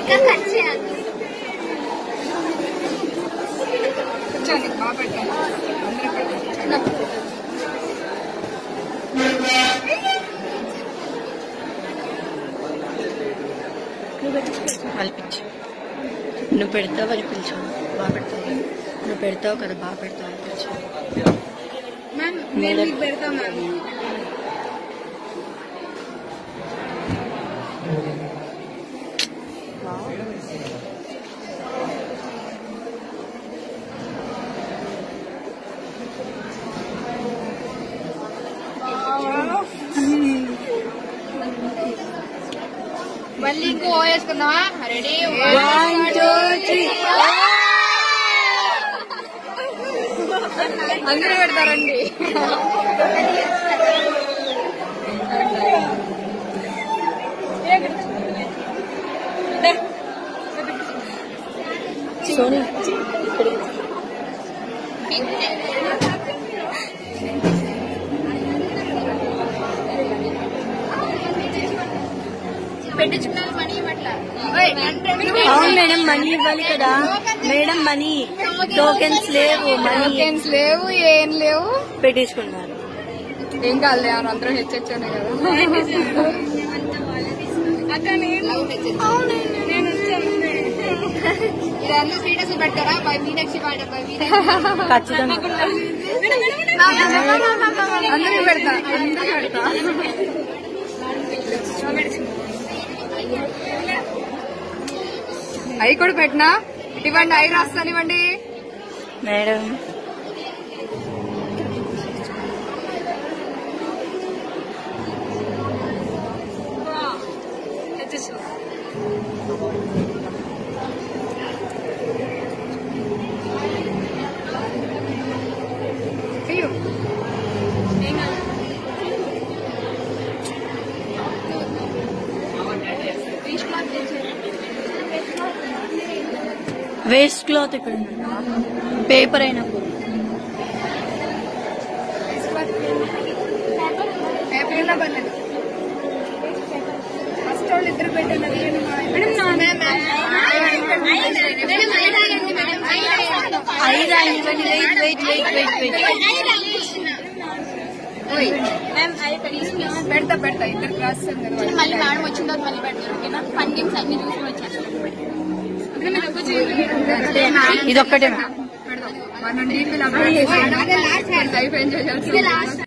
ఇంకా కట్ చేయాలి కూర్చోండి బాగా పెట్టండి అందరూ పెట్టండి కల్పించు నువ్వు పెడతావు అని పిలిచు బాగా పెడతావు నువ్వు పెడతావు కదా బాగా పెడతావు అని పిలిచు మ్యామ్ నేను మీకు పెడతాం మ్యామ్ మళ్ళీ ఇంకో ఓ వేసుకుందామా రెడీ One, two, three. అందరూ పెడతారండి సోనీ పెట్టించుకున్నాను మనీ ఇవ్వట్లా అవును మేడం మనీ ఇవ్వాలి కదా మేడం మనీ టోకెన్స్ లేవు మనీ టోకెన్స్ లేవు ఏం లేవు పెట్టించుకున్నారు ఏం కాదు ఎవరు అందరూ హెచ్చొచ్చానే కదా అక్క నేను ఇదంతా స్టేటస్ పెట్టారా బై మీనాక్షి వాడ బై ఖచ్చితంగా అందరూ పెడతా అందరూ పెడతా అవి కూడా పెట్టినా ఇవ్వండి అవి రాస్తాను ఇవ్వండి మేడం అయ్యో వేస్ట్ క్లాత్ ఇక్కడ పేపర్ అయినా పేపర్ ఉన్నా పర్లేదు ఫస్ట్ వాళ్ళు ఇద్దరు పెట్టినది ఐదు ఇవ్వండి wait wait wait wait wait పెడతా పెడతా ఇద్దరు రాస్తాను కదా వాళ్ళు. మళ్ళీ మేడం వచ్చిన తర్వాత మళ్ళీ పెడతారు ఓకేనా ఫండింగ్స్ అన్ని చూసి వచ్చేస్తాం ఇది ఒక్కటే పెడదాం మన నుండి వీళ్ళు అప్లోడ్ చేసి లైఫ్ ఎంజాయ్ చేయాల్సి